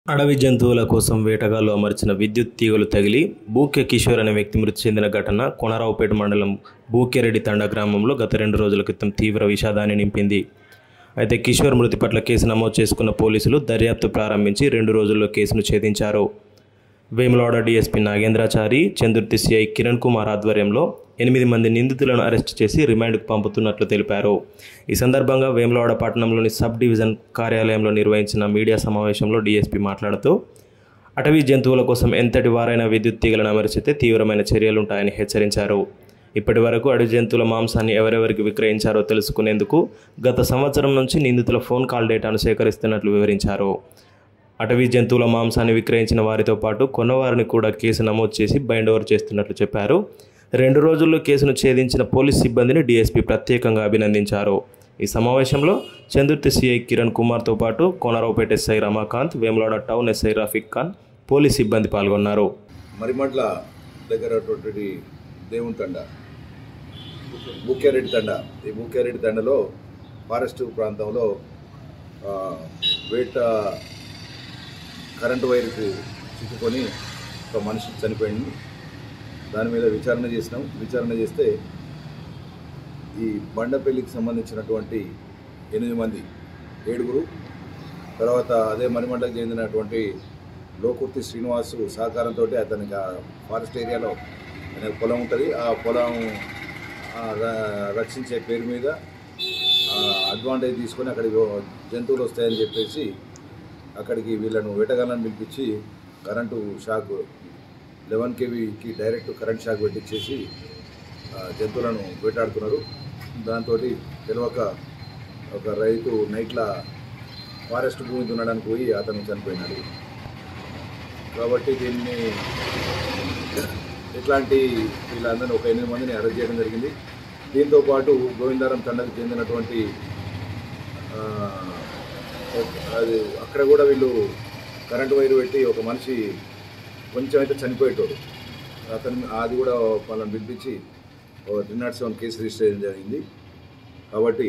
అడవి జంతువుల కోసం వేటగాళ్లు అమర్చిన విద్యుత్ తీగలు తగిలి బూక్య కిషోర్ అనే వ్యక్తి మృతి చెందిన ఘటన కొనరావుపేట మండలం బూక్యరెడ్డి తండా గ్రామంలో గత రెండు రోజుల క్రితం తీవ్ర విషాదాన్ని నింపింది అయితే కిషోర్ మృతి పట్ల కేసు నమోదు చేసుకున్న పోలీసులు దర్యాప్తు ప్రారంభించి రెండు రోజుల్లో కేసును ఛేదించారు వేములవాడ డీఎస్పీ నాగేంద్రాచారి చందుర్తి సిఐ కిరణ్ కుమార్ ఆధ్వర్యంలో ఎనిమిది మంది నిందితులను అరెస్ట్ చేసి రిమాండ్కు పంపుతున్నట్లు తెలిపారు ఈ సందర్భంగా వేములవాడ పట్టణంలోని సబ్ డివిజన్ కార్యాలయంలో నిర్వహించిన మీడియా సమావేశంలో డీఎస్పీ మాట్లాడుతూ అటవీ జంతువుల కోసం ఎంతటి వారైనా విద్యుత్ తీగలను అమర్చితే తీవ్రమైన చర్యలుంటాయని హెచ్చరించారు ఇప్పటి వరకు అడవి జంతువుల మాంసాన్ని ఎవరెవరికి విక్రయించారో తెలుసుకునేందుకు గత సంవత్సరం నుంచి నిందితుల ఫోన్ కాల్ డేటాను సేకరిస్తున్నట్లు వివరించారు అటవీ జంతువుల మాంసాన్ని విక్రయించిన వారితో పాటు కొన్నవారిని కూడా కేసు నమోదు చేసి బైండ్ ఓవర్ చేస్తున్నట్లు చెప్పారు రెండు రోజుల్లో కేసును ఛేదించిన పోలీస్ సిబ్బందిని డీఎస్పీ ప్రత్యేకంగా అభినందించారు ఈ సమావేశంలో చందుర్తి సిఐ కిరణ్ కుమార్తో పాటు Konaraopet SI Ramakanth Vemulada town SI Rafiq Khan police సిబ్బంది పాల్గొన్నారు మరిమడ్ల దగ్గర ఉన్నటువంటి దేవుని తండ బుక్యారెడ్డి తండ ఈ బుక్యారెడ్డి తండలో ఫారెస్ట్ ప్రాంతంలో ఆ, వేట కరెంటు వైర్కు చిక్కుకొని ఒక మనిషి చనిపోయింది దాని మీద విచారణ చేసినాం విచారణ చేస్తే ఈ బండపల్లికి సంబంధించినటువంటి ఎనిమిది మంది ఏడుగురు తర్వాత అదే మరిమండలకు చెందినటువంటి లోకుర్తి శ్రీనివాసు సహకారంతో అతనికి ఆ ఫారెస్ట్ ఏరియాలో ఆయన పొలం ఉంటుంది ఆ పొలం ఆ, ర- రక్షించే పేరు మీద అడ్వాంటేజ్ తీసుకొని అక్కడికి ఓ- జంతువులు వస్తాయని చెప్పేసి అక్కడికి వీళ్ళను వేటగాళ్ళని పిలిపించి కరెంటు షాక్ లెవెన్ కేవీకి డైరెక్ట్ కరెంట్ షాక్ పెట్టించేసి ఆ, జంతువులను వేటాడుతున్నారు దాంతో తెలియక ఒక రైతు నైట్ల ఫారెస్ట్ భూమి దున్నడానికి పోయి అతను చనిపోయినాడు కాబట్టి దీన్ని ఇట్లాంటి వీళ్ళందరినీ ఒక ఎనిమిది మందిని అరెస్ట్ చేయడం జరిగింది దీంతో పాటు గోవిందారం తండకు చెందినటువంటి ఆ, ఒక- అది అక్కడ కూడా వీళ్ళు కరెంటు వైరు పెట్టి ఒక మనిషి కొంచెం అయితే చనిపోయేటోడు అతను అది కూడా వాళ్ళని పిలిపించి three not seven case register చేయడం జరిగింది కాబట్టి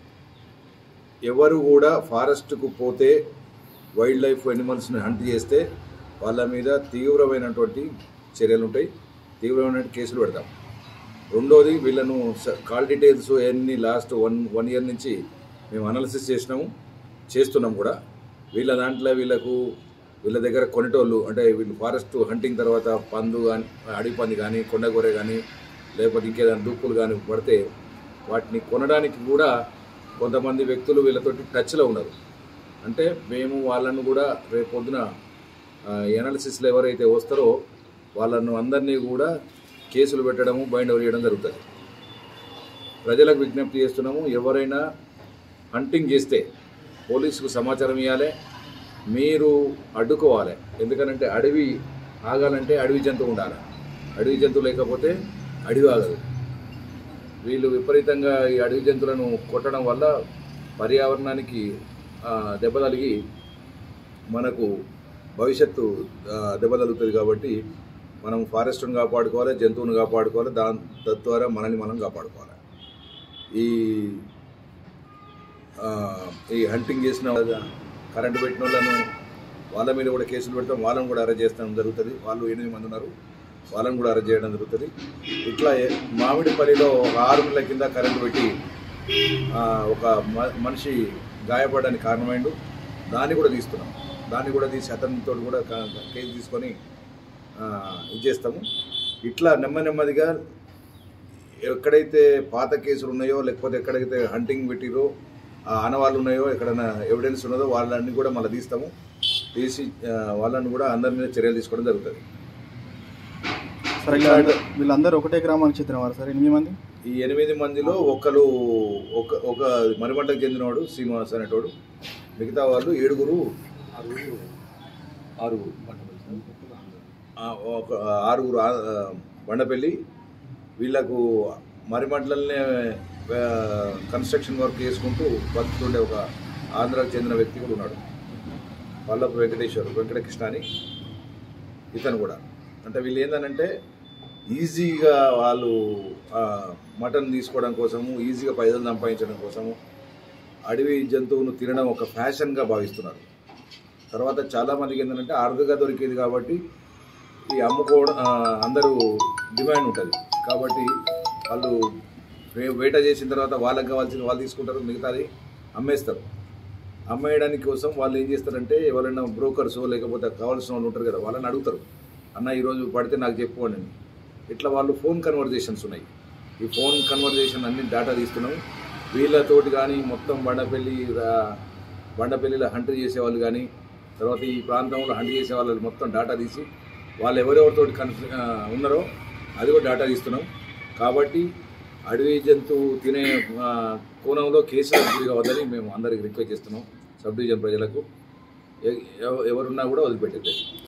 ఎవరు కూడా ఫారెస్ట్కు పోతే వైల్డ్ లైఫ్ ఎనిమల్స్ని హంట్ చేస్తే వాళ్ళ మీద తీవ్రమైనటువంటి చర్యలు ఉంటాయి తీవ్రమైన కేసులు పెడతాం రెండోది వీళ్ళను స- కాల్ డీటెయిల్స్ అన్ని లాస్ట్ వన్ వన్ ఇయర్ నుంచి మేము అనాలిసిస్ చేసినాము చేస్తున్నాం కూడా వీళ్ళ దాంట్లో వీళ్ళకు వీళ్ళ దగ్గర కొనేటోళ్ళు అంటే వీళ్ళు ఫారెస్ట్ హంటింగ్ తర్వాత పందు కానీ అడవి పంది కానీ కొండగొర్రె కానీ లేకపోతే ఇంకేదైనా దుప్పులు కానీ పడితే వాటిని కొనడానికి కూడా కొంతమంది వ్యక్తులు వీళ్ళతోటి టచ్లో ఉన్నారు అంటే మేము వాళ్ళను కూడా రేపు పొద్దున ఎనాలిసిస్లో ఎవరైతే వస్తారో వాళ్ళను అందరినీ కూడా కేసులు పెట్టడము బైండ్ ఓవర్ చేయడం జరుగుతుంది ప్రజలకు విజ్ఞప్తి చేస్తున్నాము ఎవరైనా హంటింగ్ చేస్తే పోలీసుకు సమాచారం ఇవ్వాలి మీరు అడ్డుకోవాలి ఎందుకనంటే అడవి ఆగాలంటే అడవి జంతువు ఉండాలి అడవి జంతువు లేకపోతే అడవి ఆగదు వీళ్ళు విపరీతంగా ఈ అడవి జంతువులను కొట్టడం వల్ల పర్యావరణానికి ఆ, దెబ్బ తగిలి మనకు భవిష్యత్తు ఆ, దెబ్బ తగులుతుంది కాబట్టి మనం ఫారెస్ట్ను కాపాడుకోవాలి జంతువును కాపాడుకోవాలి దాని తద్వారా మనల్ని మనం కాపాడుకోవాలి ఈ ఆ, ఈ హంటింగ్ చేసిన వాళ్ళ- కరెంటు పెట్టిన వాళ్ళను వాళ్ళ మీద కూడా కేసులు పెడతాం వాళ్ళని కూడా అరెస్ట్ చేస్తాం జరుగుతుంది వాళ్ళు ఎనిమిది మంది ఉన్నారు వాళ్ళని కూడా అరెస్ట్ చేయడం జరుగుతుంది ఇట్లా ఏ- మామిడిపల్లిలో ఒక ఆరు నెలల కింద కరెంటు పెట్టి ఆ, ఒక మ- మనిషి గాయపడడానికి కారణమైండు దాన్ని కూడా తీస్తున్నాం దాన్ని కూడా తీసి అతనితో కూడా క- కేసు తీసుకొని ఆ, ఇది చేస్తాము ఇట్లా నెమ్మది నెమ్మదిగా ఎక్కడైతే పాత కేసులు ఉన్నాయో లేకపోతే ఎక్కడైతే హంటింగ్ పెట్టిరో ఆ ఆనవాళ్ళు ఉన్నాయో ఎక్కడైనా ఎవిడెన్స్ ఉన్నదో వాళ్ళని కూడా మళ్ళీ తీస్తాము తీసి ఆ, వాళ్ళని కూడా అందరి మీద చర్యలు తీసుకోవడం జరుగుతుంది సరే వీళ్ళందరూ- వీళ్ళందరూ ఒకటే గ్రామానికి చెందినవారు సార్ ఎనిమిది మంది ఈ ఎనిమిది మందిలో ఒకరు ఒక ఒక మరిమంటకు చెందినవాడు శ్రీనివాస్ అనేటోడు మిగతా వాళ్ళు ఏడుగురు ఆరుగురు ఆ, ఒక ఆరుగురు ఆ- ఆ, బండపల్లి వీళ్ళకు మరిమంటలనే ఆ, కన్స్ట్రక్షన్ వర్క్ చేసుకుంటూ బతుకుతుండే ఒక ఆంధ్రాకు చెందిన వ్యక్తి కూడా ఉన్నాడు వల్లపు వెంకటేశ్వర్ వెంకటకృష్ణ అని ఇతను కూడా అంటే వీళ్ళు ఏంటంటే ఈజీగా వాళ్ళు ఆ, మటన్ తీసుకోవడం కోసము ఈజీగా పైసలు సంపాదించడం కోసము అడవి జంతువును తినడం ఒక ఫ్యాషన్గా భావిస్తున్నారు తర్వాత చాలామందికి ఏంటంటే అరుదుగా దొరికేది కాబట్టి ఈ అమ్ముకోవడం ఆ, అందరూ డిమాండ్ ఉంటుంది కాబట్టి వాళ్ళు వే- వేట చేసిన తర్వాత వాళ్ళకి కావాల్సింది వాళ్ళు తీసుకుంటారు మిగతాది అమ్మేస్తారు అమ్మేయడానికి కోసం వాళ్ళు ఏం చేస్తారంటే ఎవరైనా బ్రోకర్స్ లేకపోతే కావాల్సిన వాళ్ళు ఉంటారు కదా వాళ్ళని అడుగుతారు అన్న ఈరోజు పడితే నాకు చెప్పు అని ఇట్లా వాళ్ళు ఫోన్ కన్వర్జేషన్స్ ఉన్నాయి ఈ ఫోన్ కన్వర్జేషన్ అన్ని డేటా తీస్తున్నాం వీళ్ళతోటి కానీ మొత్తం బండపల్లి రా- బండపల్లిలో హంట్ చేసేవాళ్ళు కానీ తర్వాత ఈ ప్రాంతంలో హంట్ చేసే వాళ్ళు మొత్తం డేటా తీసి వాళ్ళు ఎవరెవరితో కన్ఫ్ ఆ, ఉన్నారో అది కూడా డేటా తీస్తున్నాం కాబట్టి అడవి జంతువు తినే ఆ, కోణంలో కేసులు గురి కావద్దని మేము అందరికి రిక్వెస్ట్ చేస్తున్నాం సబ్ డివిజన్ ప్రజలకు ఎ- ఎవ- ఎవరున్నా కూడా వదిలిపెట్టేది